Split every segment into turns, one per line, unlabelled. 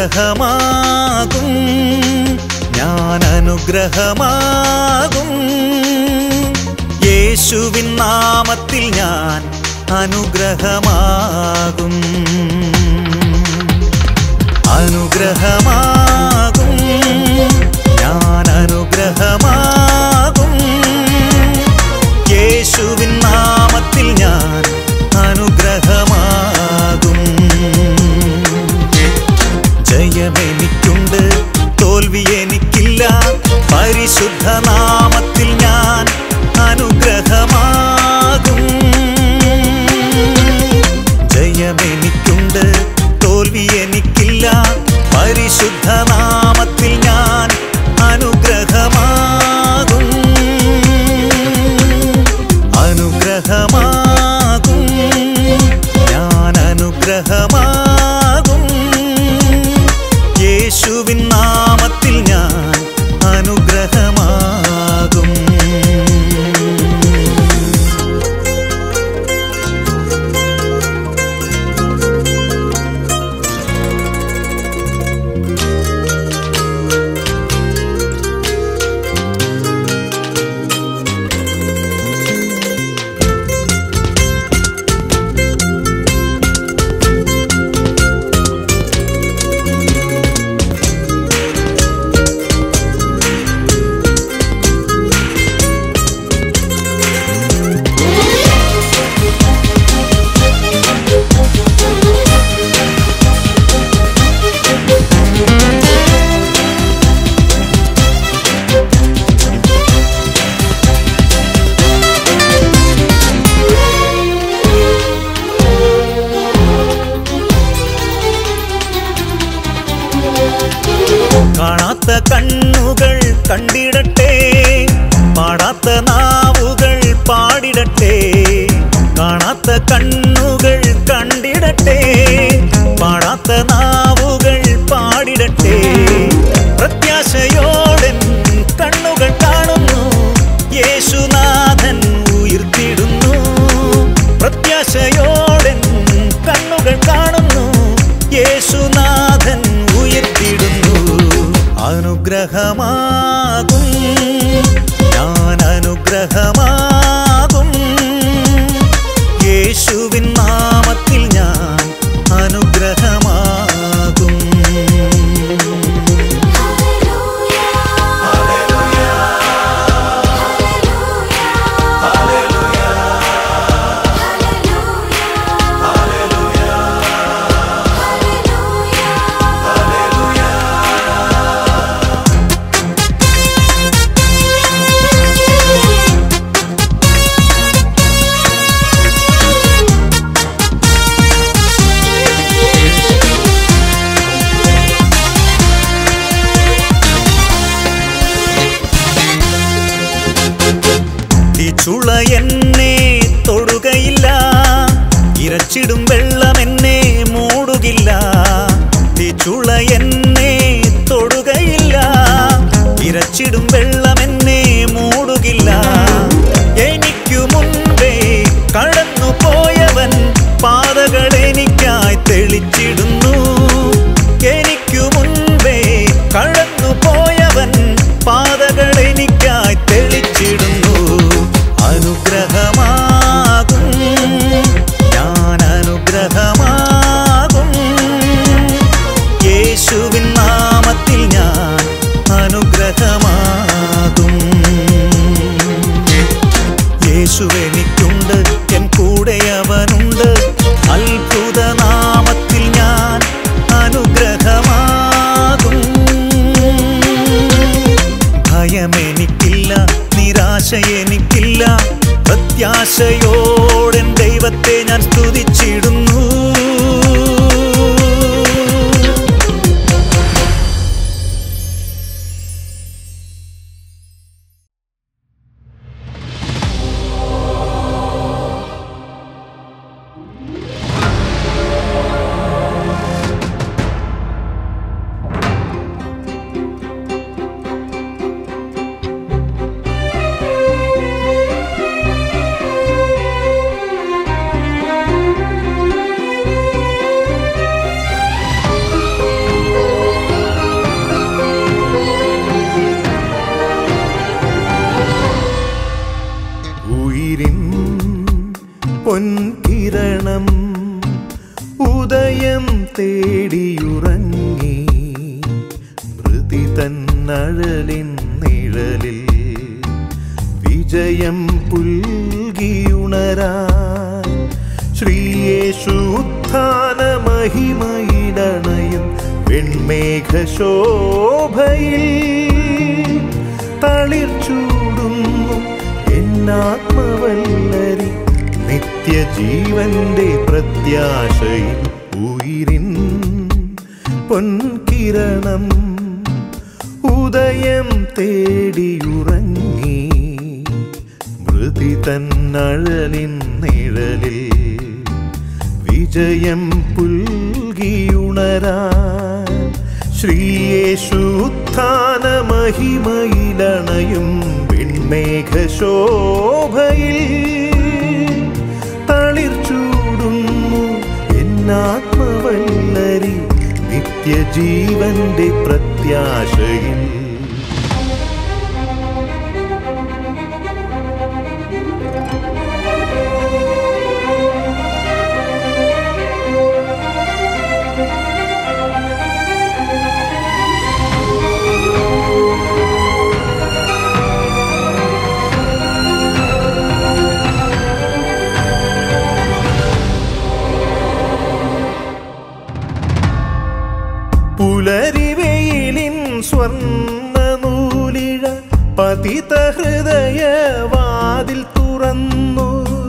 അനുഗ്രഹമാകും ഞാൻ അനുഗ്രഹമാകും യേശുവിൻ നാമത്തിൽ ഞാൻ അനുഗ്രഹമാകും അനുഗ്രഹമാകും ഞാൻ അനുഗ്രഹമാകും യേശുവിൻ നാമത്തിൽ ഞാൻ അനുഗ്രഹമാകും ജയമെനിക്കുണ്ട് തോൽവി എനിക്കില്ല പരിശുദ്ധ നാമത്തിൽ ഞാൻ അനുഗ്രഹമാകും ജയമെനിക്കുണ്ട് തോൽവി എനിക്കില്ല പരിശുദ്ധ നാമത്തിൽ ഞാൻ അനുഗ്രഹമാകും അനുഗ്രഹമാകും ഞാൻ അനുഗ്രഹമാകും യേശുവിൻ നാമത്തിൽ ഞാൻ അനുഗ്രഹമാകും കാണാത്ത കണ്ണുകൾ കണ്ടിടട്ടെ പാടാത്ത നാവുകൾ പാടിടട്ടെ കാണാത്ത കണ്ണുകൾ കണ്ടിടട്ടെ പാടാത്ത നാവുകൾ പാടിടട്ടെ പ്രത്യാശയോടെ കണ്ണുകൾ കാണുന്നു യേശുനാഥൻ ഉയർത്തിടുന്നു പ്രത്യാശയോടെ കണ്ണുകൾ കാണുന്നു യേശുനാഥൻ ഉയർത്തിടുന്നു അനുഗ്രഹമാകും ഞാൻ അനുഗ്രഹമാകും യേശുവിൻ നാമത്തിൽ ഞാൻ അനുഗ്രഹമാകും ചുള എന്നെ തൊടുകയില്ല ഇരച്ചിടും വെള്ളം എന്നെ മൂടുകില്ല ചുള എന്നെ തൊടുകയില്ല ഇരച്ചിടും വെള്ളം എന്നെ മൂടുകില്ല എനിക്കു മുൻപേ കടന്നു പോയവൻ പാതകൾ എനിക്കായി തെളിച്ചിടുന്നു എനിക്കു മുൻപേ കടന്നു പോയവൻ പാതകൾ എനിക്കായി തെളിച്ചിടുന്നു അനുഗ്രഹമാകും ഞാൻ അനുഗ്രഹമാകും യേശുവിൻ നാമത്തിൽ ഞാൻ അനുഗ്രഹമാകും യേശു എനിക്കുണ്ട് എൻ കൂടെ അവനുണ്ട് അത്ഭുത നാമത്തിൽ ഞാൻ അനുഗ്രഹമാകും ഭയമെനിക്കില്ല നിരാശ എനിക്കില്ല പ്രത്യാശയോടെ ദൈവത്തെ ഞാൻ സ്തുതിച്ചിടുന്നു
യേശുവേ പൊൻകിരണം ഉദയം തേടിയുറങ്ങി മൃതി തന്നഴലിൻ നിഴലിൽ വിജയം പുൽകിയുണരാ ശ്രീയേശു ഉത്ഥാന മഹിമയിടണയും വെൺമേഘശോഭയിൽ തളിർച്ചൂടുന്നു എന്നാത്മവല്ലരി നിത്യജീവന്റെ പ്രത്യാശയിൽ ഉയിരിൻ പൊൻകിരണം ഉദയം തേടിയുറങ്ങി മൃതി തന്നഴലിൻ നിഴലിൽ വിജയം പുൽകിയുണരാ ശ്രീയേശു ഉത്ഥാന മഹിമയിലണയും വെൺമേഘശോഭയിൽ തളിർച്ചൂടുന്നു എന്നാത്മവല്ലരി നിത്യജീവന്റെ പ്രത്യാശയിൽ പുലരിവെയിലിൻ സ്വർണ്ണ നൂലിഴ പതിത ഹൃദയ വാതിൽ തുറന്നു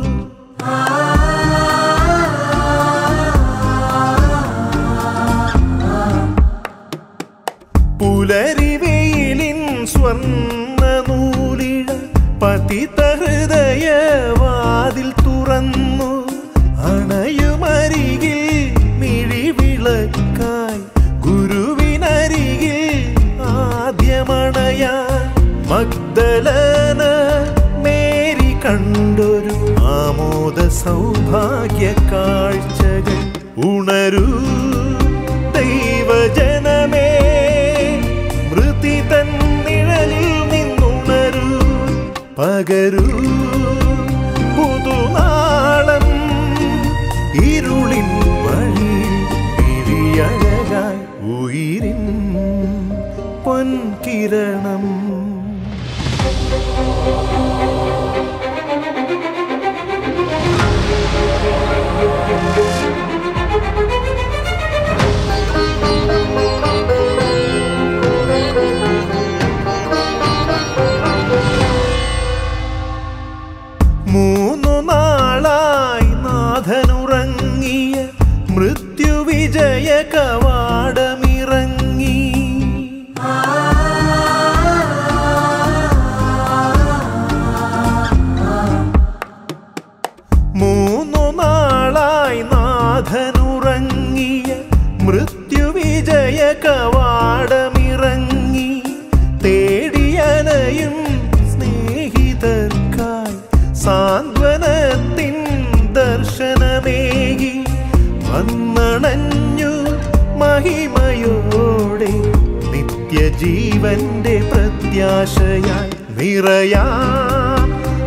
പുലരിവെയിലിൻ സ്വർണ്ണ നൂലിഴ പതിത ഹൃദയ വാതിൽ തുറന്നു അണയുമരികിൽ മിഴിവിളക്കായി ഗുരുവിനരികിൽ ആദ്യമണയാൻ മഗ്ദലന മേരി കണ്ടൊരു ആമോദ സൗഭാഗ്യ കാഴ്ചകൾ ഉണരൂ ദൈവജനമേ മൃതി തൻ നിഴലിൽ നിന്നുണരൂ പകരൂ പുതുനാളം ഇരുളിൻ വഴിയിൽ പിരിയഴകായി ഉയിരിൻ പൊൻകിരണം മൂന്നു നാളായി നാഥനുറങ്ങിയ മൃത്യുവിജയ കവാടമിറങ്ങി മൂന്നു നാളായി നാഥനുറങ്ങിയ മൃത്യുവിജയ കവാടമിറങ്ങി തേടിയലയും സ്നേഹിതർക്കായി സാന്ത്വനത്തിൻ ദർശനമേകി വന്നണഞ്ഞു മഹിമയോടെ നിത്യജീവന്റെ പ്രത്യാശയായി നിറയാം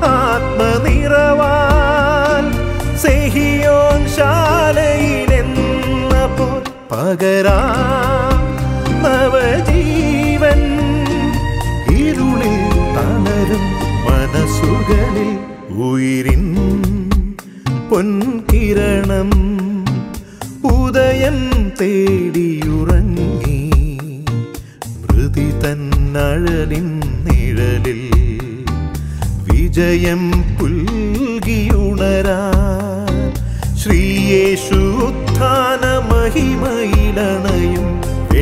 ആത്മനിറവാൽ സെഹിയോൻ ശാലയിലെന്നപ്പോൾ പകരാം നവജീവൻ ഇരുളിൽ തളരും മനസ്സുകളിൽ ഉയിരിൻ പൊൻകിരണം ഉദയം തേടിയുറങ്ങി മൃതി തന്നഴലിൻ നിഴലിൽ വിജയം പുൽകിയുണരാ ശ്രീയേശു ഉത്ഥാന മഹിമയിലണയും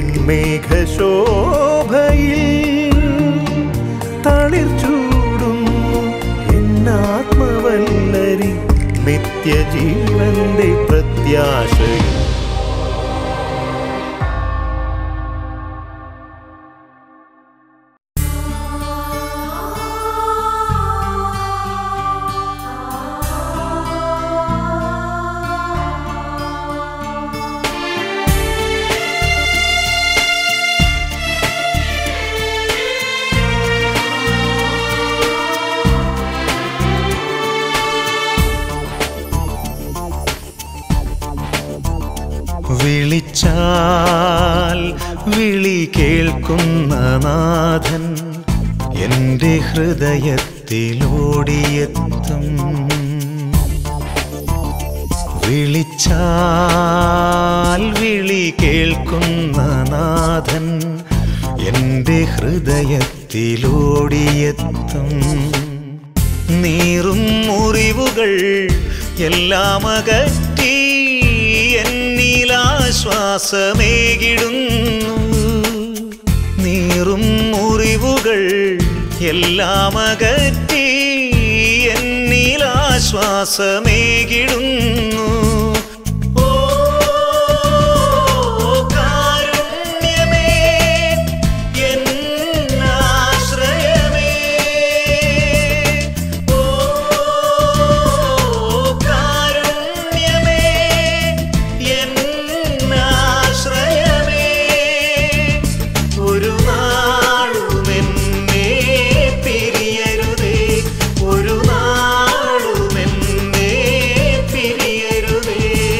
വെൺമേഘശോഭയിൽ തളിർച്ചൂടുന്നു എന്നാത്മവല്ലരി നിത്യജീവന്റെ പ്രത്യാശയിൽ
ആ
കേൾക്കുന്ന നാഥൻ എൻ്റെ ഹൃദയത്തിലോടിയെത്തും വിളിച്ചാൽ വിളി കേൾക്കുന്ന നാഥൻ എൻ്റെ ഹൃദയത്തിലോടിയെത്തും നീറും മുറിവുകൾ എല്ലാം അകറ്റി എന്നിലാശ്വാസമേകിടുന്നു നീറും മുറിവുകൾ എല്ലാം അകറ്റി എന്നിലാശ്വാസമേകിടുന്നു ഓ കാരുണ്യമേ എന്നാശ്രയമേ ഓ കാരുണ്യമേ എന്നാശ്രയമേ ഒരു നാളും എന്നെ പിരിയരുതേ ഒരു നാളും എന്നെ പിരിയരുതേ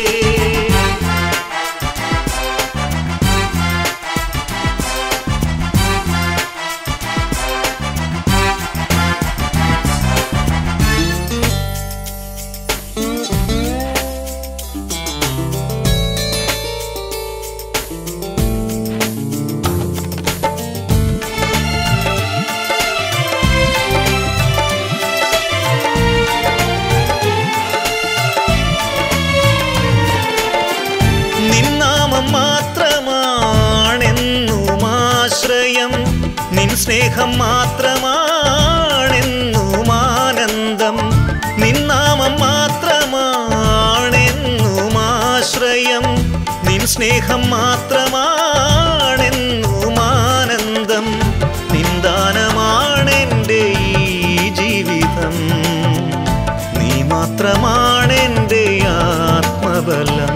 നിന്നാമം മാത്രമാണെന്നും ആശ്രയം നിൻ സ്നേഹം മാത്രമാണെന്നും ആനന്ദം നിന്നാമം മാത്രമാണെന്നും ആശ്രയം നിൻ സ്നേഹം മാത്രമാണെന്നും ആനന്ദം നിന്ദാനമാണെൻ്റെ ഈ ജീവിതം നീ മാത്രമാണെൻ്റെ ആത്മബലം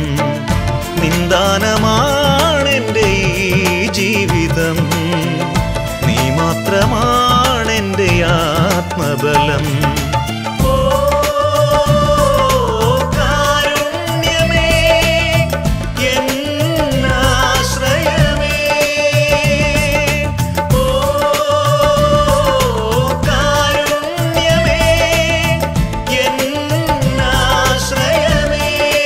നിന്ദാനമാണെൻ്റെ ഈ ജീവിതം നീ മാത്രമാണെൻ്റെ ആത്മബലം ഓ കാരുണ്യമേ എന്നാശ്രയമേ ഓ കാരുണ്യമേ എന്നാശ്രയമേ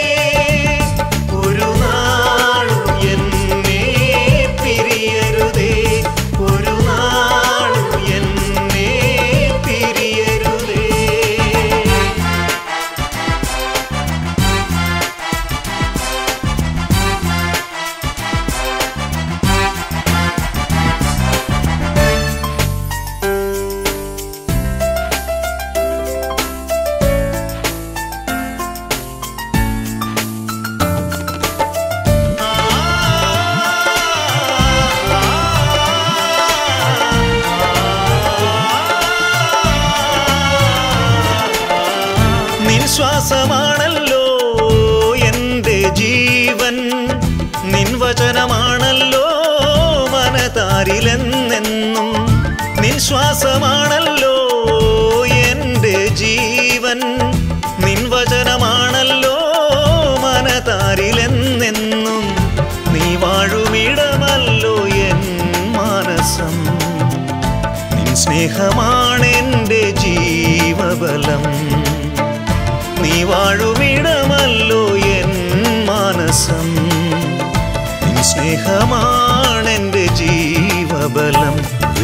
ഒരു നാളും എന്നെ പിരിയരുതേ ഒരു നാളും എന്നെ പിരിയരുതേ നിൻ ശ്വാസമാണല്ലോ എൻ്റെ ജീവൻ നിൻ വചനമാണല്ലോ മനതാരിലെന്നെന്നും നിൻ ശ്വാസമാണല്ലോ എൻ്റെ ജീവൻ നിൻ വചനമാണല്ലോ മനതാരിലെന്നെന്നും നീ വാഴുമിടമല്ലോ എൻ മാനസം നിൻ സ്നേഹമാണെൻ്റെ ജീവബലം നീ വാഴുമിടമല്ലോ എൻ മാനസം നിൻ സ്നേഹമാണെൻ്റെ ജീവബലം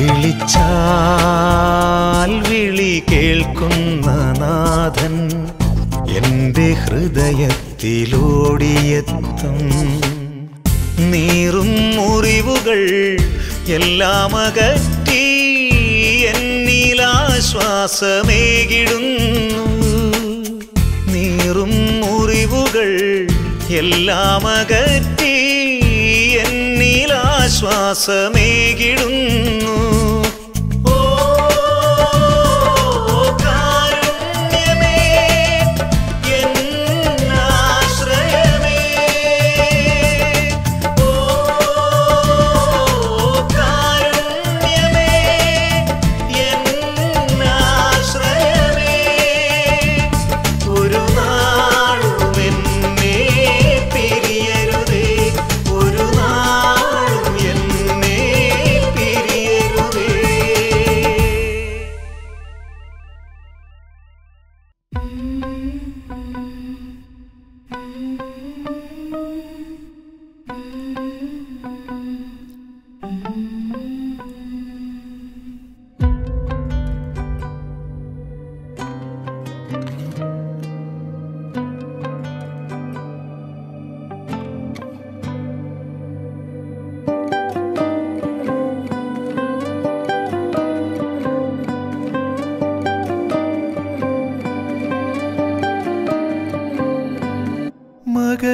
വിളിച്ചാൽ വിളി കേൾക്കുന്ന നാഥൻ എൻ്റെ ഹൃദയത്തിലോടിയെത്തും നീറും മുറിവുകൾ എല്ലാം അകറ്റി എന്നിലാശ്വാസമേകിടുന്നു നീറും മുറിവുകൾ എല്ലാം അകറ്റി എന്നിലാശ്വാസമേകിടുന്നു ഓ കാരുണ്യമേ എന്നാശ്രയമേ ഓ കാരുണ്യമേ എന്നാശ്രയമേ ഒരു നാളും എന്നെ പിരിയരുതേ ഒരു നാളും എന്നെ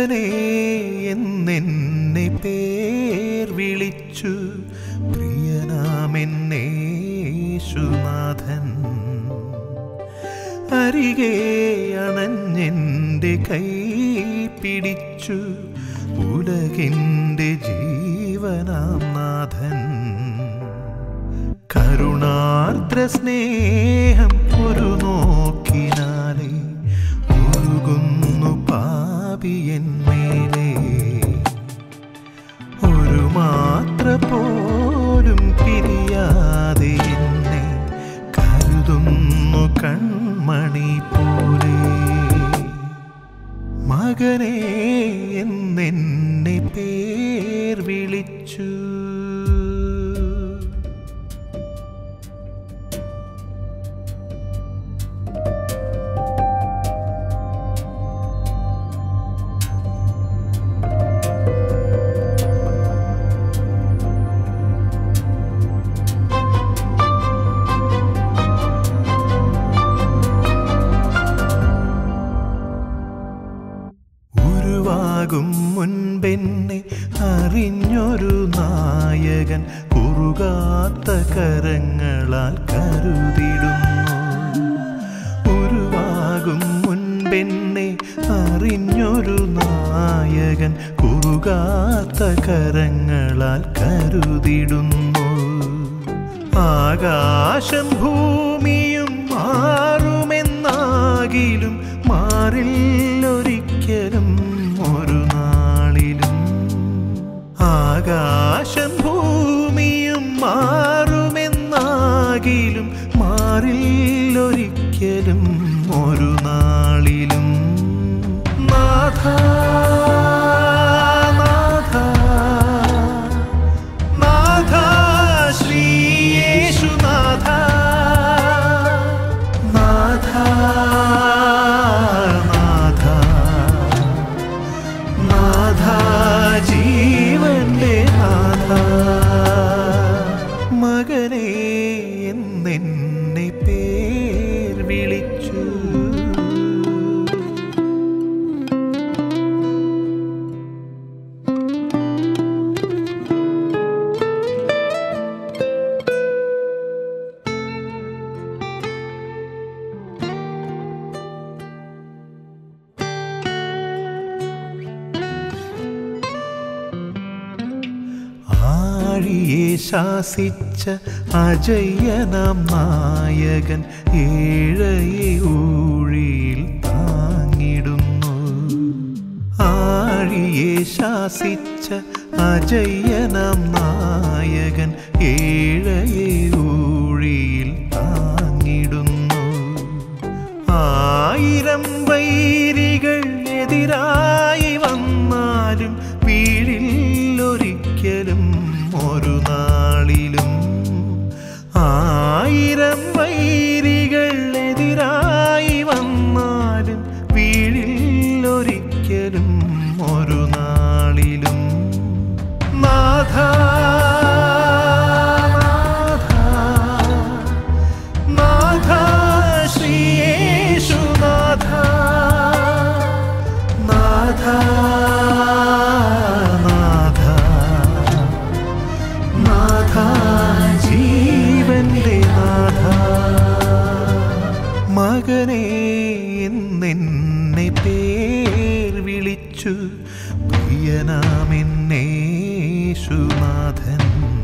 മകനെ എന്നെന്നെ പേർ വിളിച്ചു പ്രിയനാമെന്നേശുനാഥൻ അരികെ അണഞ്ഞെൻ്റെ കൈ പിടിച്ചു ഉലകിൻ്റെ ജീവനാം നാഥൻ കരുണാർദ്ര സ്നേഹം ഒരു നോക്കിനാലേ ഒഴുകുന്നു പാപിയന്മേലേ ഒരു മാത്ര പോലും പിരിയാതെ എന്നെ കരുതുന്നു കൺമണി പോലെ മകനെ എന്നെന്നെ പേർ വിളിച്ചു ഉരുവാകും മുൻപെന്നെ അറിഞ്ഞൊരു നായകൻ കുറുകാത്ത കരങ്ങളാൽ കരുതിടുന്നു ഉരുവാകും മുൻപെന്നെ അറിഞ്ഞൊരു നായകൻ കുറുകാത്ത കരങ്ങളാൽ കരുതിടുന്നു ആകാശം ഭൂമിയും മാറുമെന്നാകിലും മാറില്ലൊരിക്കലും ഒരു നാളിലും ആകാശം ഭൂമിയും മാറുമെന്നാകിലും മാറില്ലൊരിക്കലും ഒരു നാളിലും നാഥ നാഥ നാഥ ശ്രീയേശുനാഥ നാഥ നാഥ നാഥ ജീവന്റെ നാഥ മകനെ എന്നെന്നെ പേർ വിളിച്ചു ആഴിയെ ശാസിച്ച അജയ്യനാം നായകൻ ഏഴയെ ഊഴിയിൽ താങ്ങിടുന്നു ആഴിയെ ശാസിച്ച അജയ്യനാം നായകൻ ഏഴയെ ഊഴിയിൽ താങ്ങിടുന്നു ആയിരം വൈരികൾ എതിരായി വന്നാലും വീഴില്ലൊരിക്കലും ഒരു നാളിലും ആയിരം വൈരികൾ എതിരായി വന്നാലും വീഴില്ലൊരിക്കലും ഒരു നാളിലും നാഥ നാഥ നാഥ ശ്രീയേശുനാഥ നാഥ നാഥ നാഥ ജീവന്റെ നാഥ മകനെ എന്നെന്നെ പേർ വിളിച്ചു പ്രിയനാമെന്നേശുനാഥൻ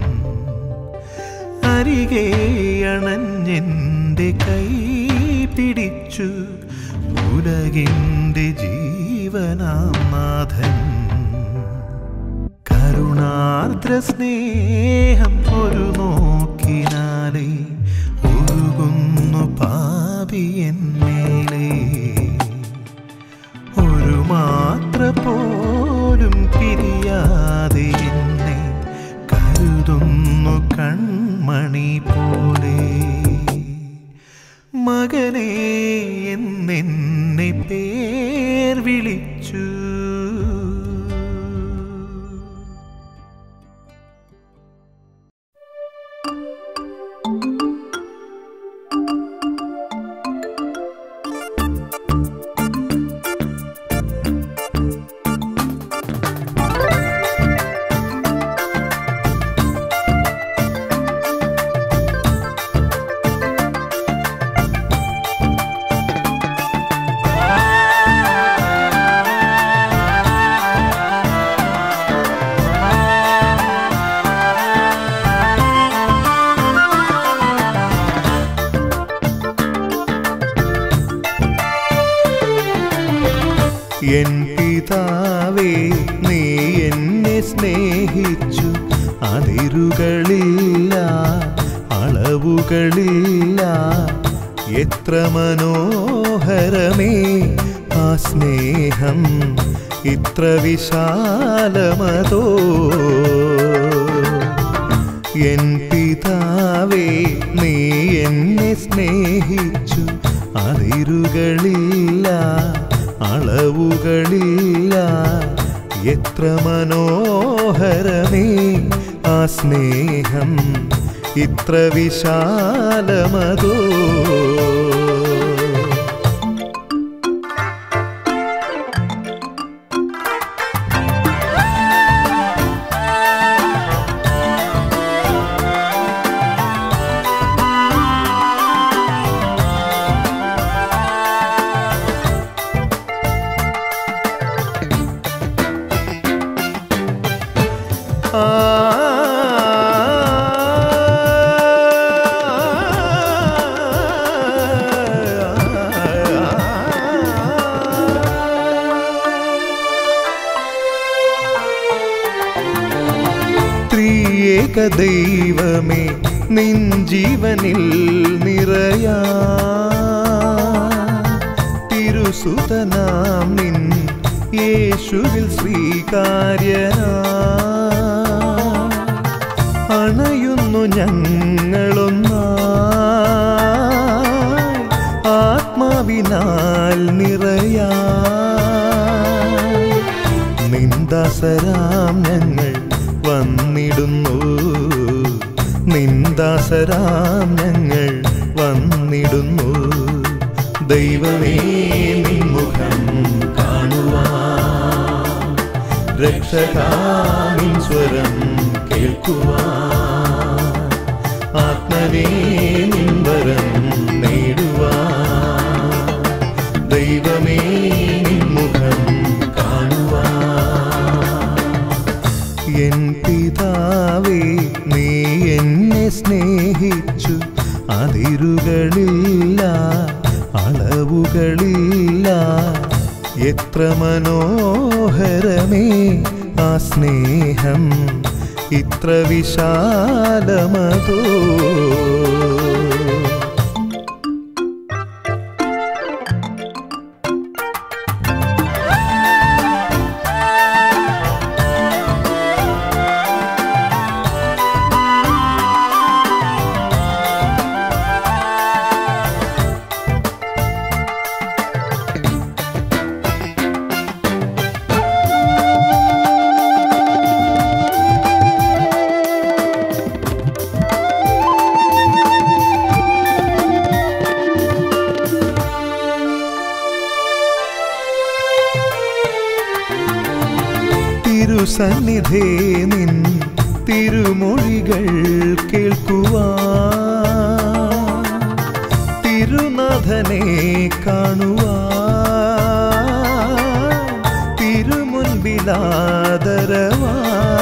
അരികെ അണഞ്ഞെൻ്റെ കൈ പിടിച്ചു ഉലകിൻ്റെ ജീവനാം നാഥൻ കരുണാർദ്ര സ്നേഹം ഒരു നോക്കിനാലേ ഒഴുകുന്നു പാപിയന്മേലേ ഒരു മാത്ര പോലും പിരിയാതെ എന്നെ കരുതുന്നു കൺമണി പോലെ മകനെ എന്നെന്നെ പേർ വിളിച്ചു എൻ പിതാവേ നീ എന്നെ സ്നേഹിച്ചു അതിരുകളില്ല അളവുകളില്ല എത്ര മനോഹരമേ ആ സ്നേഹം ഇത്ര വിശാലമതോ എൻ പിതാവേ നീ എന്നെ സ്നേഹിച്ചു അതിരുകളില്ല അളവുകളില്ല എത്ര മനോഹരമേ ആ സ്നേഹം ഇത്ര വിശാലമതോ ത്രിയേക ദൈവമേ നിൻ ജീവനിൽ നിറയാ തിരുസുതനാം നിൻ യേശുവിൽ സ്വീകാര്യനാ അണയുന്നു ഞങ്ങളൊന്നായി ആത്മാവിനാൽ നിറയാ നിന്ദാസരാം ഞങ്ങൾ വന്നിടുന്നു നിന്ദാസരാം ഞങ്ങൾ വന്നിടുന്നു ദൈവമേ നിൻമുഖം കാണുവാൻ രക്ഷകാമിൻ സ്വരം കേൾക്കുവാൻ ആത്മനേ നിൻവരം നേടുവാൻ ദൈവമേ നിൻമുഖം കാണുവാൻ എൻ പിതാവേ നീ എന്നെ സ്നേഹിച്ചു അതിരുകളില്ല അളവുകളില്ല എത്ര മനോഹരമേ ആ സ്നേഹം ഇത്ര വിശാലമതോ തിരുസന്നിധേ നിൻ തിരുമൊഴികൾ കേൾക്കുവാ തിരുനാഥനെ കാണുവാ തിരുമുൻപിലാദരവാ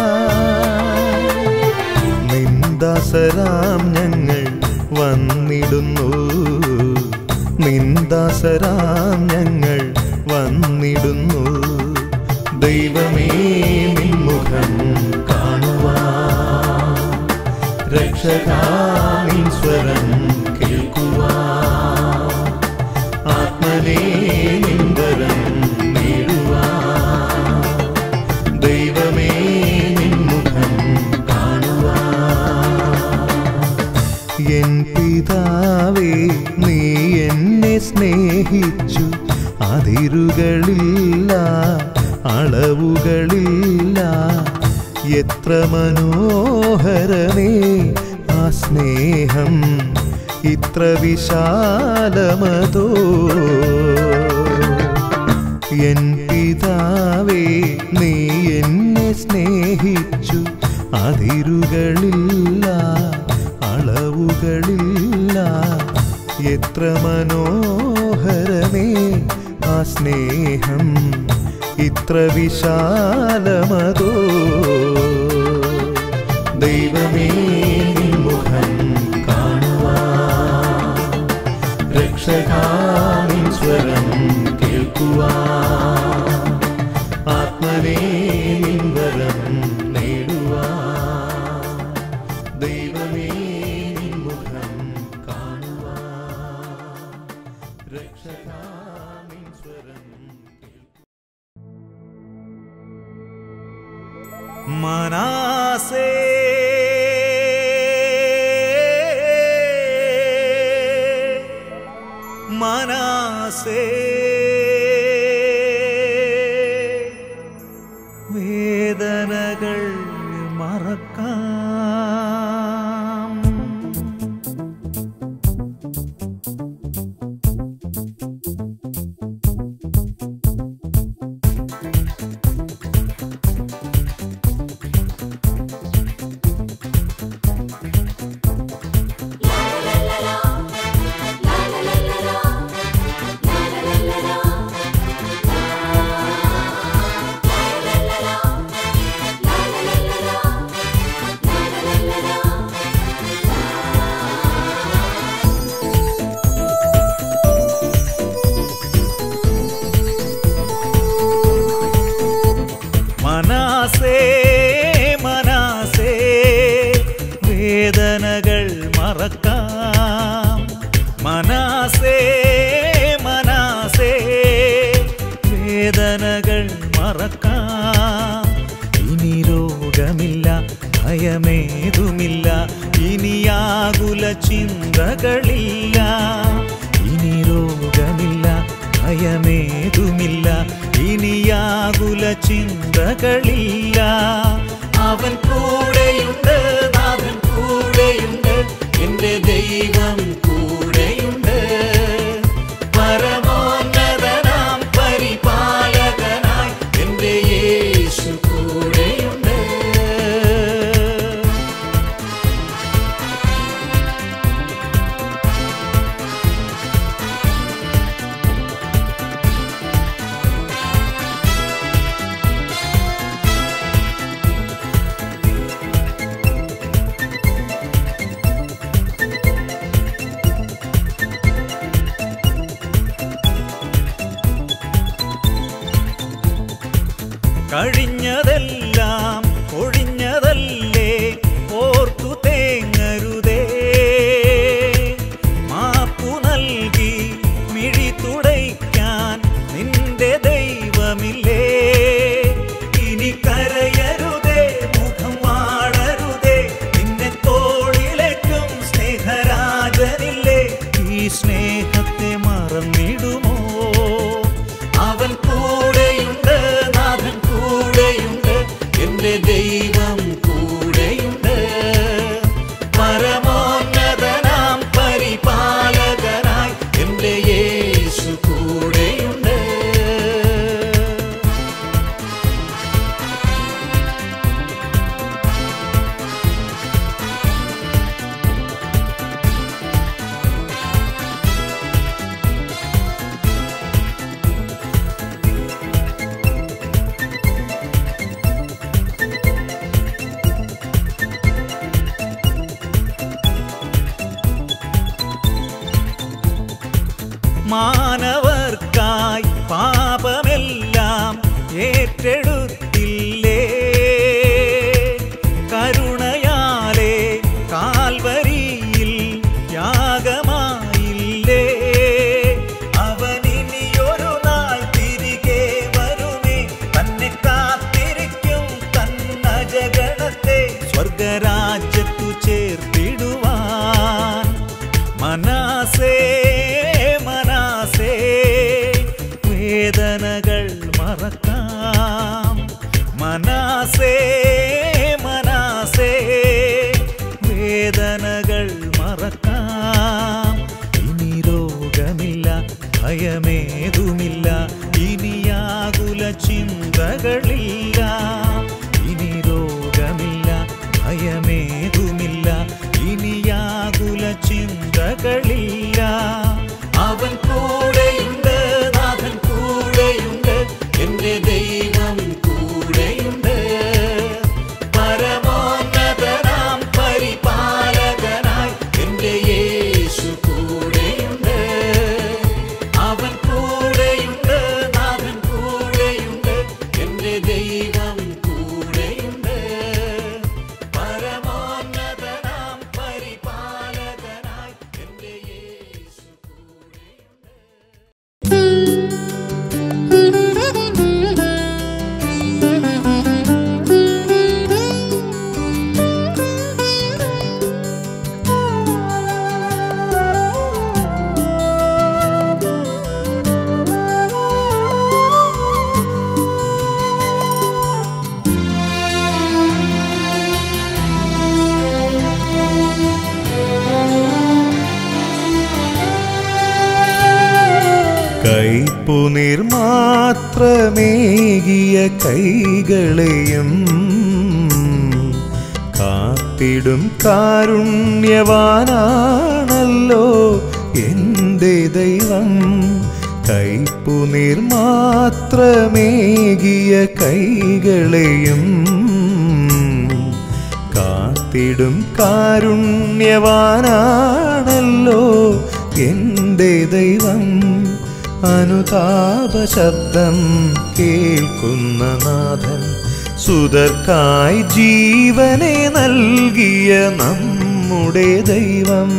നിന്ദാസരാം ഞങ്ങൾ വന്നിടുന്നു നിന്ദാസരാം ഞങ്ങൾ വന്നിടുന്നു ദൈവമേ നിൻമുഖം കാണുവാൻ രക്ഷകാമിൻ സ്വരം കേൾക്കുവാൻ ആത്മനേ നിൻവരം നേടുവാൻ ദൈവമേ നിൻമുഖം കാണുവാൻ എൻ പിതാവേ നീ എന്നെ സ്നേഹിച്ചു അതിരുകളില്ല അളവുകളില്ല എത്ര മനോഹരമേ ആ സ്നേഹം ഇത്ര വിശാലമതോ എൻ പിതാവേ നീ എന്നെ സ്നേഹിച്ചു അതിരുകളില്ല അളവുകളില്ല എത്ര മനോഹരമേ ആ സ്നേഹം ഇത്ര വിശാലമതോ ദൈവമേ നിൻമുഖം കാണുവാൻ രക്ഷകാമിൻ സ്വരം കേൾക്കുവാൻ രക്ഷകാമിൻ സ്വരം കേൾക്കൂ.
മനാസേ മനാസേ വേദനകൾ മറക്കാം മനാസേ മനാസേ വേദനകൾ മറക്കാം മനാസേ മനാസേ വേദനകൾ മറക്കാം ഇനി രോഗമില്ല ഭയമേതുമില്ല ഇനിയാകുല ചിന്തകളില്ല ഇനി രോഗമില്ല ഭയമേതുമില്ല ഇനിയാകുല ചിന്തകളില്ല അവൻ കൂടെയുണ്ട് നാഥൻ കൂടെയുണ്ട് എന്റെ ദൈവം കൂടെയുണ്ട് പരമോന്നതനാം പരിപാലകനായി എന്റെ യേശു കൂടെയുണ്ട് കഴിഞ്ഞതെല്ലാം ഒഴിഞ്ഞതല്ലേ ഓർത്തു തേങ്ങരുതേ മാപ്പു നൽകി മിഴി തുടയ്ക്കാൻ നിന്റെ ദൈവമില്ലേ ഇനി കരയരുതേ മുഖം വാടരുതേ നിന്നെ തോളിലേക്കും സ്നേഹരാജനില്ലേ ഈ സ്നേഹത്തെ മറന്നിടുമോ അവൻ കൂടെയുണ്ട് നാഥൻ കൂടെയുണ്ട് എന്റെ ദൈവം കൂടെയുണ്ട് പരമോന്നതനാം പരിപാലകനായി എന്റെ യേശു കൂടെയുണ്ട് മാനവർക്കായി പാപമെല്ലാം ഏറ്റെടുത്തില്ലേ കരുണയാലെ കാൽവരിയിൽ യാഗമായില്ലേ അവനിനിയൊരു നാൾ തിരികെ വരുമേ തന്നെ കാത്തിരിക്കും തന്നജഗണത്തെ സ്വർഗരാജ്യത്തു ചേർത്തിടുവാൻ മനാസേ മനാസേ വേദനകൾ മറക്കാം മനാസേ മനാസേ വേദനകൾ മറക്കാം ഇനി രോഗമില്ല ഭയമേതുമില്ല ഇനിയാകുല ചിന്തകളില്ല ഇനി രോഗമില്ല ഭയമേതുമില്ല ഇനിയാകുല ചിന്തകളില്ല അവൻ കൂടെയുണ്ട് നാഥൻ കൂടെയുണ്ട് എന്റെ ദൈവം കൂടെയുണ്ട് പരമോന്നതനാം പരിപാലകനായി എന്റെ യേശു കൂടെയുണ്ട് അവൻ കൂടെയുണ്ട് നാഥൻ കൂടെയുണ്ട് എന്റെ ദൈവം കൂടെയുണ്ട് പരമോന്നതനാം പരിപാലകനായി എന്റെ യേശു
കൈപ്പുനീർ മാത്രമേകിയ കൈകളെയും കാത്തിടും കാരുണ്യവാനാണല്ലോ എൻ്റെ ദൈവം കൈപ്പുനീർ മാത്രമേകിയ കൈകളെയും കാത്തിടും കാരുണ്യവാനാണല്ലോ എൻ്റെ ദൈവം അനുതാപ ശബ്ദം കേൾക്കുന്ന നാഥൻ സുതർക്കായി ജീവനെ നൽകിയ നമ്മുടെ ദൈവം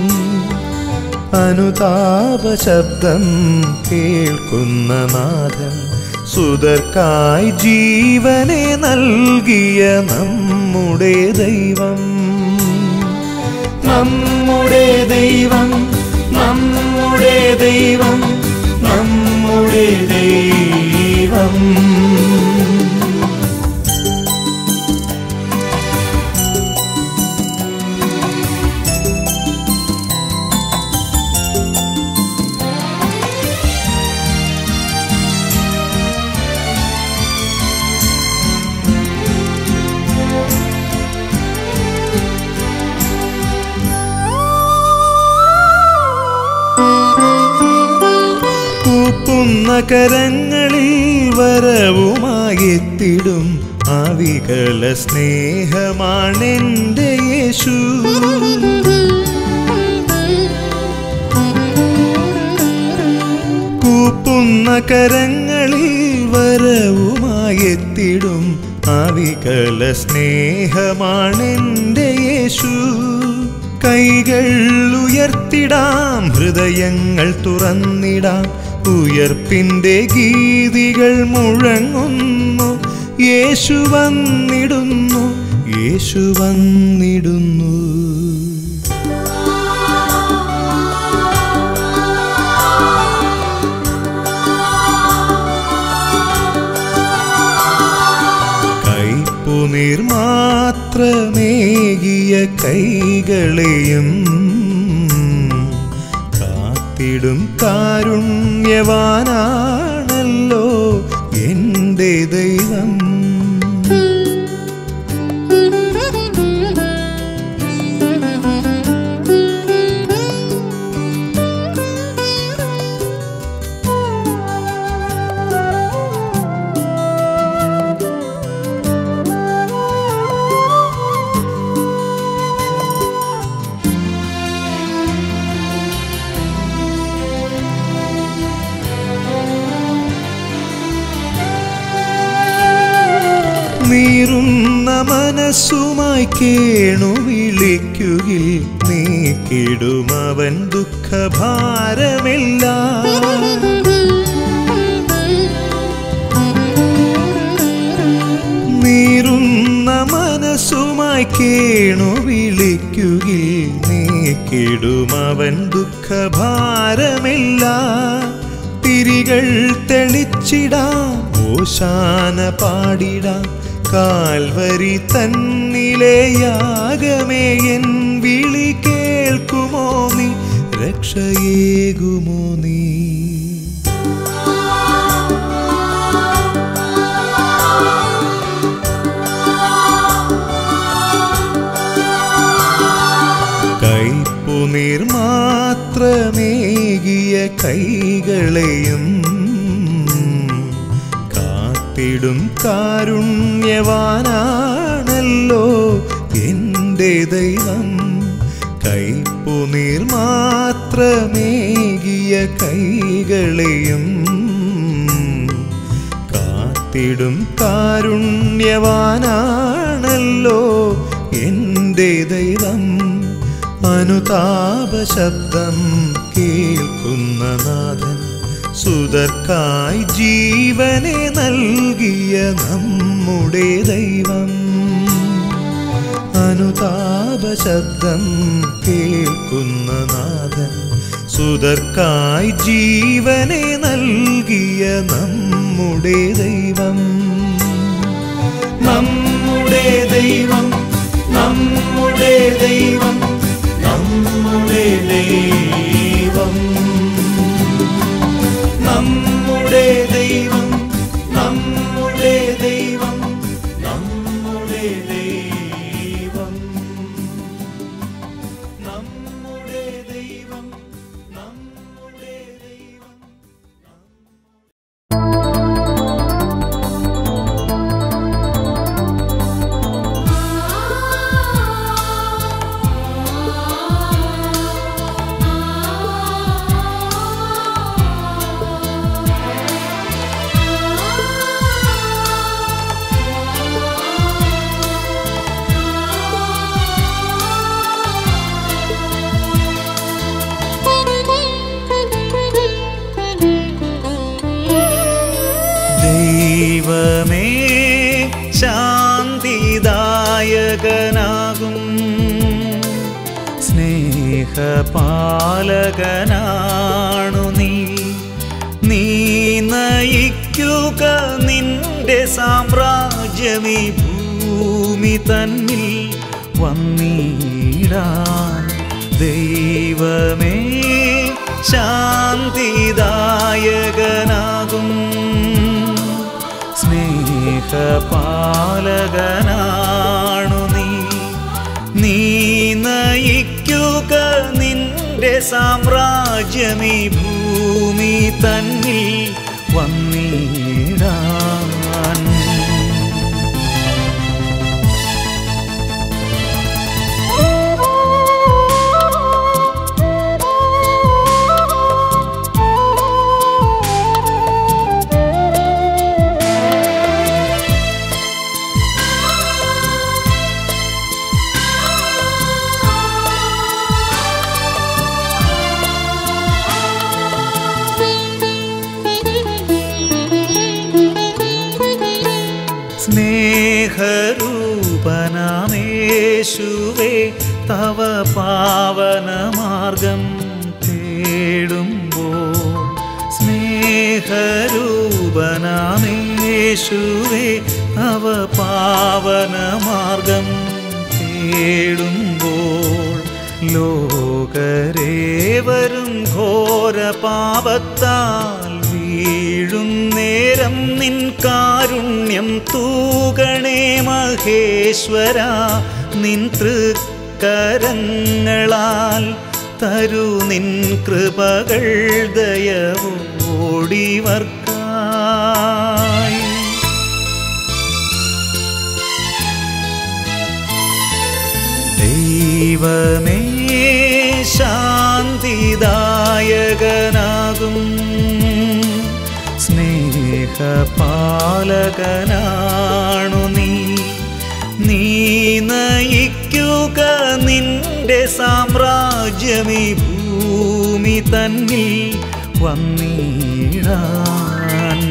അനുതാപ ശബ്ദം കേൾക്കുന്ന നാഥൻ സുതർക്കായി ജീവനെ നൽകിയ നമ്മുടെ ദൈവം നമ്മുടെ ദൈവം നമ്മുടെ ദൈവം നമ്മുടെ ദൈവം കൂപ്പുന്ന കരങ്ങളിൽ വരവുമായെത്തിടും ആവികല സ്നേഹമാണെൻ്റെ യേശു കൂപ്പുന്ന കരങ്ങളിൽ വരവുമായെത്തിടും ആവികല സ്നേഹമാണെൻ്റെ യേശു കൈകൾ ഉയർത്തിടാം ഹൃദയങ്ങൾ തുറന്നിടാം ഉയർപ്പിൻ്റെ ഗീതികൾ മുഴങ്ങുന്നു യേശു വന്നിടുന്നു യേശു വന്നിടുന്നു കൈപ്പുനീർ മാത്രമേകിയ കൈകളെയും കാത്തിടും കാരുണ്യവാനാണല്ലോ എൻ്റെ ദൈവം നീറുന്ന മനസ്സുമായി കേണു വിളിക്കുകിൽ നീക്കിടുമവൻ ദുഃഖഭാരമില്ല നീറുന്ന മനസ്സുമായി കേണു വിളിക്കുകിൽ നീക്കിടുമവൻ ദുഃഖഭാരമില്ല തിരികൾ തെളിച്ചിടാം ഓശാന പാടിടാം കാൽവരി തന്നിലെ യാഗമേ എൻ വിളി കേൾക്കുമോ നീ രക്ഷയേകുമോ നീ കൈപ്പുനീർ മാത്രമേകിയ കൈകളെയും കാത്തിടും കാരുണ്യവാനാണല്ലോ എൻ്റെ ദൈവം കൈപ്പുനീർ മാത്രമേകിയ കൈകളെയും കാത്തിടും കാരുണ്യവാനാണല്ലോ എൻ്റെ ദൈവം അനുതാപ ശബ്ദം കേൾക്കുന്ന നാഥൻ സുതർക്കായി ജീവനെ നൽകിയ നമ്മുടെ ദൈവം അനുതാപ ശബ്ദം കേൾക്കുന്ന നാഥൻ സുതർക്കായി ജീവനെ നൽകിയ നമ്മുടെ ദൈവം നമ്മുടെ ദൈവം നമ്മുടെ ദൈവം നമ്മുടെ ദൈവം ദൈവമേ ശാന്തിദായകനാകും സ്നേഹപാലകനാണു നീ നീ നയിക്കുക നിന്റെ സാമ്രാജ്യമീ ഭൂമി തന്നിൽ വന്നിടാൻ ദൈവമേ ശാന്തിദായകനാകും സ്നേഹപാലകനാണു നീ നീ നയിക്കുക നിന്റെ സാമ്രാജ്യമീ ഭൂമി തന്നിൽ വന്നിടാൻ സ്നേഹരൂപനാമേശുവേ തവ പാവനമാർഗം തേടുമ്പോൾ സ്നേഹരൂപനാമേശുവേ തവ പാവനമാർഗം തേടുമ്പോൾ ലോകരേവരും ഘോര പാപത്താൽ വീഴും നേരം നിൻ കാരുണ്യം തൂകണേ മഹേശ്വര നിൻ തൃക്കരങ്ങളാൽ തരു നിൻ കൃപകൾ ദയവോടിവർക്കായി ദൈവമേ ശാന്തിദായകനാകും സ്നേഹപാലകനാണു നീ നീ നയിക്കുക നിന്റെ സാമ്രാജ്യമീ ഭൂമി തന്നിൽ വന്നിടാൻ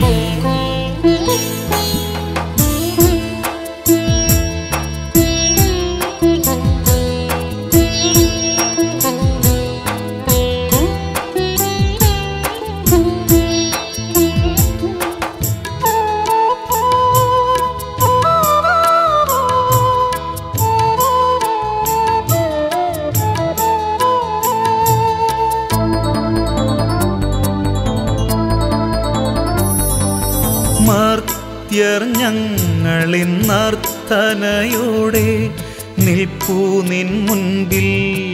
മർത്യർ ഞങ്ങളിൻ നർത്തനയോടെ നിൽപ്പൂ നിൻ മുൻപിൽ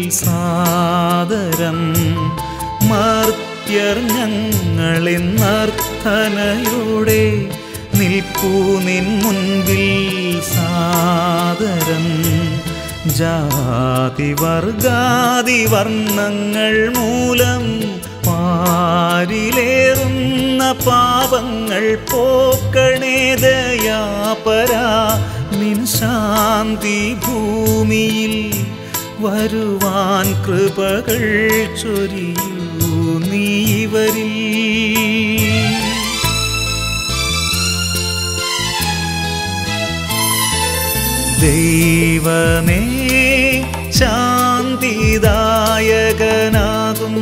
സാദരം മർത്യർ ഞങ്ങളിൻ നർത്തനയോടെ നിൽപ്പൂ നിൻ മുൻപിൽ സാദരം ജാതി വർഗാതി വർണ്ണങ്ങൾ മൂലം പാരിലേറുന്ന പാപങ്ങൾ പോക്കണേ ദയാപരാ നിൻ ശാന്തി ഭൂമിയിൽ വരുവാൻ കൃപകൾ ചൊരിയൂ നീവരിൽ ദൈവമേ ശാന്തിദായകനാകും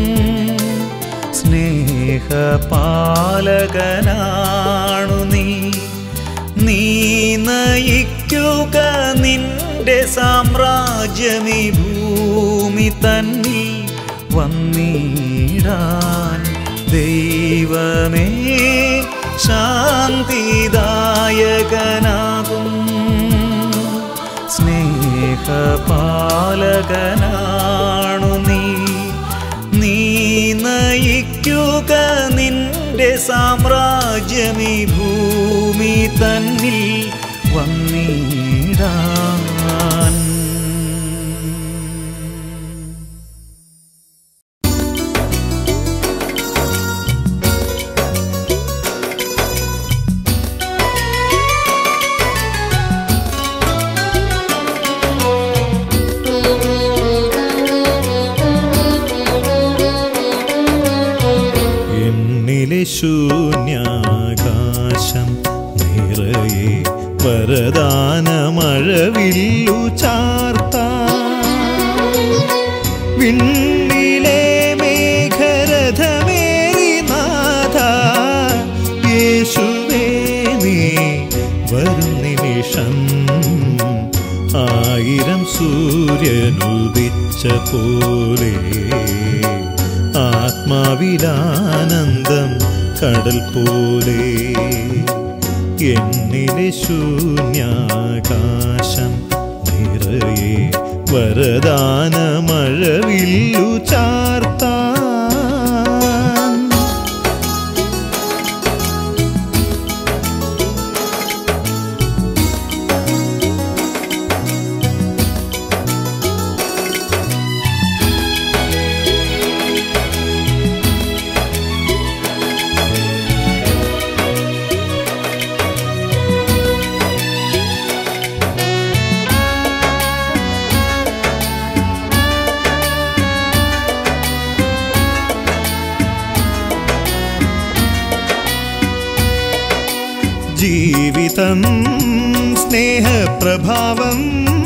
സ്നേഹപാലകനാണു നീ നീ നയിക്കുക നിന്റെ സാമ്രാജ്യമീ ഭൂമി തന്നിൽ വന്നിടാൻ ദൈവമേ ശാന്തിദായകനാകും സ്നേഹപാലകനാണു നീ നീ നയിക്കുക നിന്റെ സാമ്രാജ്യമീ ഭൂമി തന്നിൽ വന്നിടാൻ എന്നിലെ ശൂന്യാകാശം വരദാനമഴവില്ലു ചാർത്താൻ വിണ്ണിലെ മേഘരഥമേറി നാഥ യേശുവേ നീ വരും നിമിഷം ആയിരം സൂര്യനുദിച്ച പോലെ ആത്മാവിലാനന്ദം കടൽ പോലെ എന്നിലെ ശൂന്യാകാശം നിറയെ വരദാനമഴവില്ലു ചാർത്താൻ ജീവിതം സ്നേഹപ്രഭാവം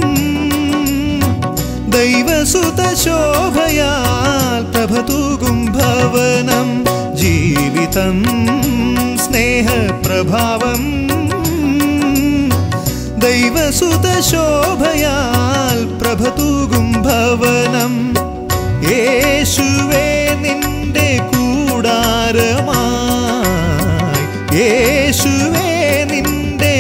ദൈവസുത ശോഭയാൽ പ്രഭതൂകും ഭവനം ജീവിതം സ്നേഹപ്രഭാവം ദൈവസുത ശോഭയാൽ പ്രഭതൂകും ഭവനം യേശുവേ നിന്റെ കൂടാരമായി യേശുവേ നിന്റെ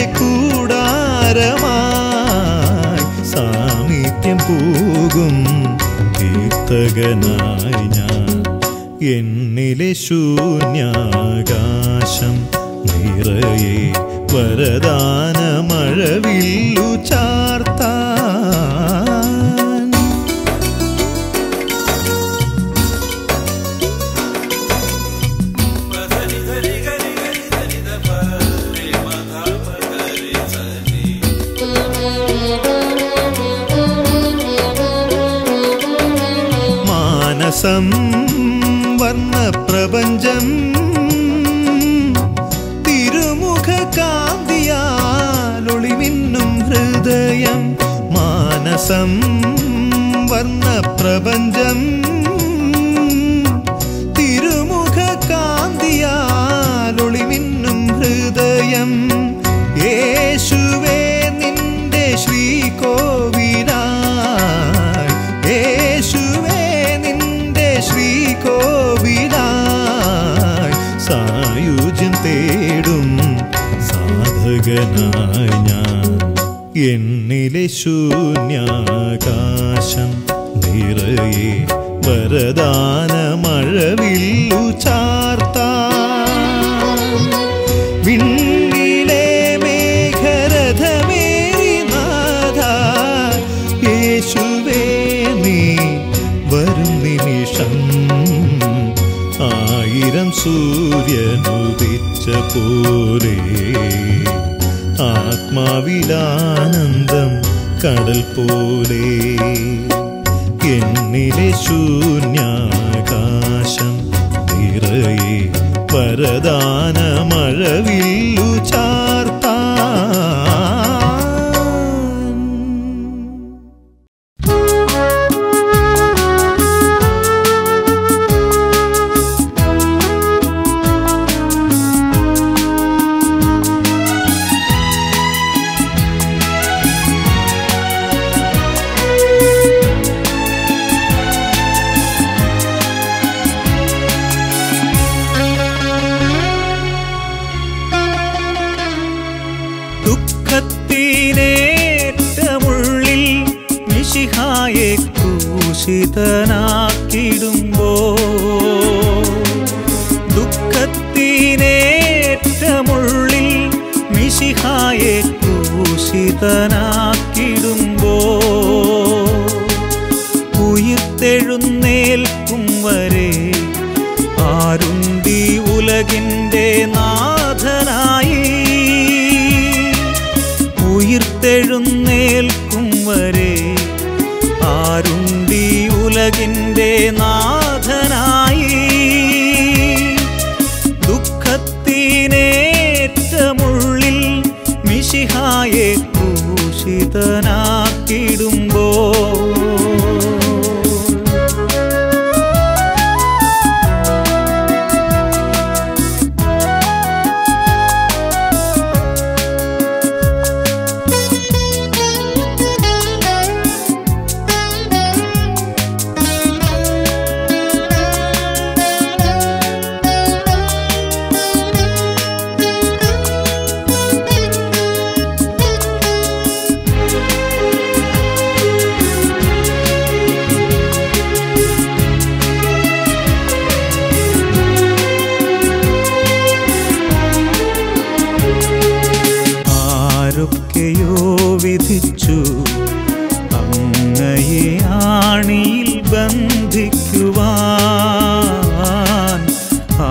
കൂടാരമായി സാമീപ്യം പോകും കീർത്തകനായി ഞാൻ എന്നിലെ ശൂന്യാകാശം നിറയെ വരദാനമഴവില്ലു ചാർത്താൻ മാനസം വർണ്ണപ്രപഞ്ചം തിരുമുഖ കാന്തിയാലൊളിമിന്നും ഹൃദയം മാനസം വർണ്ണപ്രപഞ്ചം തിരുമുഖ കാന്തിയാലൊളിമിന്നും ഹൃദയം യേശുവേ നിന്റെ ശ്രീകോവിലായി യേശുവേ നിന്റെ ശ്രീകോവിലായി സായുജ്യം തേടും സാധകനായി ഞാൻ എന്നിലെ ശൂന്യാകാശം നിറയെ വരദാനമഴവില്ലു ചാർത്താൻ വിണ്ണിലെ മേഘരഥമേറി നാഥ യേശുവേ നീ വരും നിമിഷം ആയിരം സൂര്യനുദിച്ച പോലെ ആത്മാവിലാനന്ദം കടൽ പോലെ എന്നിലെ ശൂന്യാകാശം നിറയെ പരദാനമഴവില്ലു ചാർത്താൻ ദുഃഖത്തിനേറ്റമുള്ളിൽ മിശിഹായെ ക്രൂശിതനാക്കിടുമ്പോ ദുഃഖത്തിനേറ്റമുള്ളിൽ മിശിഹായെ ക്രൂശിതനാക്കിടുമ്പോ ഉയിർത്തെഴുന്നേൽക്കും വരെ ആരുണ്ടി ഉലകിൻ്റെ നാഥനായി ഉയിർത്തെഴുന്നേൽക്കും വരെ ആരുണ്ടി ഉലകിൻ്റെ നാഥനായി ദുഃഖത്തിനേറ്റമുള്ളിൽ മിശിഹായെ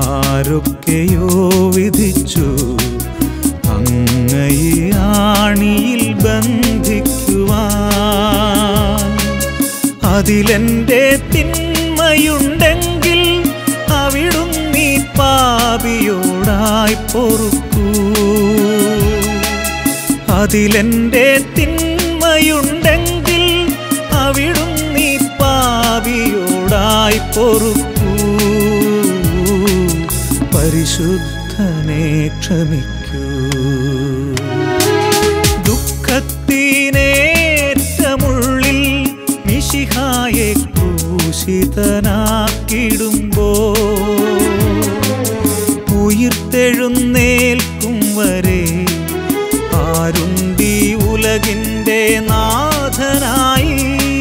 ആരൊക്കെയോ വിധിച്ചു അങ്ങയെ ആണിയിൽ ബന്ധിക്കുവാൻ അതിലെന്റെ തിന്മയുണ്ടെങ്കിൽ അവിടുന്നീ പാപിയോടായി പൊറുക്കൂ അതിലെന്റെ തിന്മയുണ്ടെങ്കിൽ അവിടുന്നീ പാപിയോടായി പൊറുക്കൂ പരിശുദ്ധനെ ക്ഷമിക്കൂ ദുഃഖത്തിനേറ്റമുള്ളിൽ മിശിഹായെ ക്രൂശിതനാക്കിടുമ്പോ ഉയിർത്തെഴുന്നേൽക്കും വരെ ആരുണ്ടീ ഉലകിൻ്റെ നാഥനായി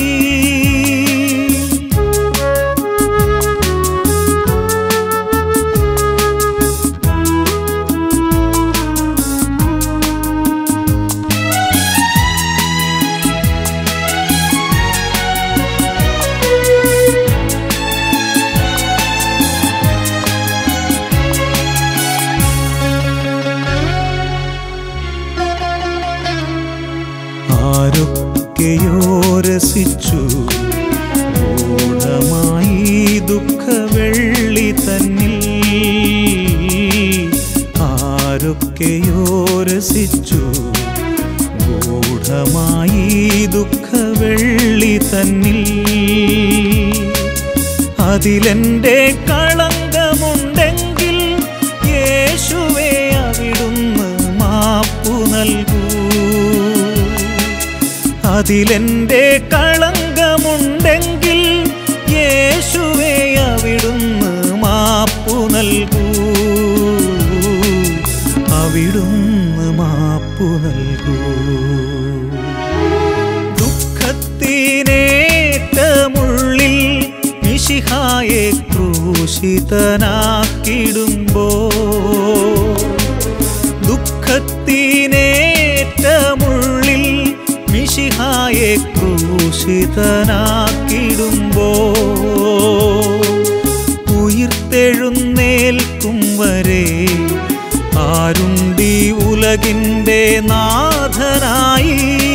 ആരൊക്കെയോ രസിച്ചു ഗൂഢമായി ദുഃഖവെള്ളി തന്നിൽ ആരൊക്കെയോ രസിച്ചു ഗൂഢമായി ദുഃഖവെള്ളി തന്നിൽ അതിലെന്റെ കളങ്കമുണ്ടെങ്കിൽ യേശുവേ അവിടുന്ന് മാപ്പു നൽകൂ അതിലെന്റെ കളങ്കമുണ്ടെങ്കിൽ യേശുവേ അവിടുന്ന് മാപ്പു നൽകൂ അവിടുന്ന് മാപ്പു നൽകൂ ദുഃഖത്തിനേറ്റമുള്ളിൽ മിശിഹായെ ക്രൂശിതനാക്കിടുമ്പോ ദുഃഖത്തിനേറ്റമുള്ളിൽ മിശിഹായെ ക്രൂശിതനാക്കിടുമ്പോ ഉയിർത്തെഴുന്നേൽക്കും വരെ ആരുണ്ടീ ഉലകിൻ്റെ നാഥനായി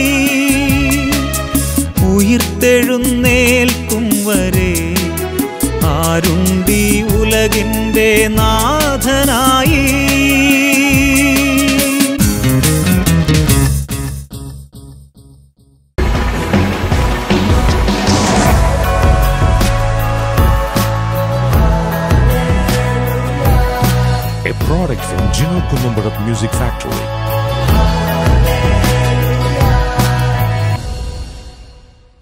ഉയിർത്തെഴുന്നേൽക്കും വരെ ആരുണ്ടീ ഉലകിൻ്റെ നാഥനായി
a product from Gino Columbarat Music Factory.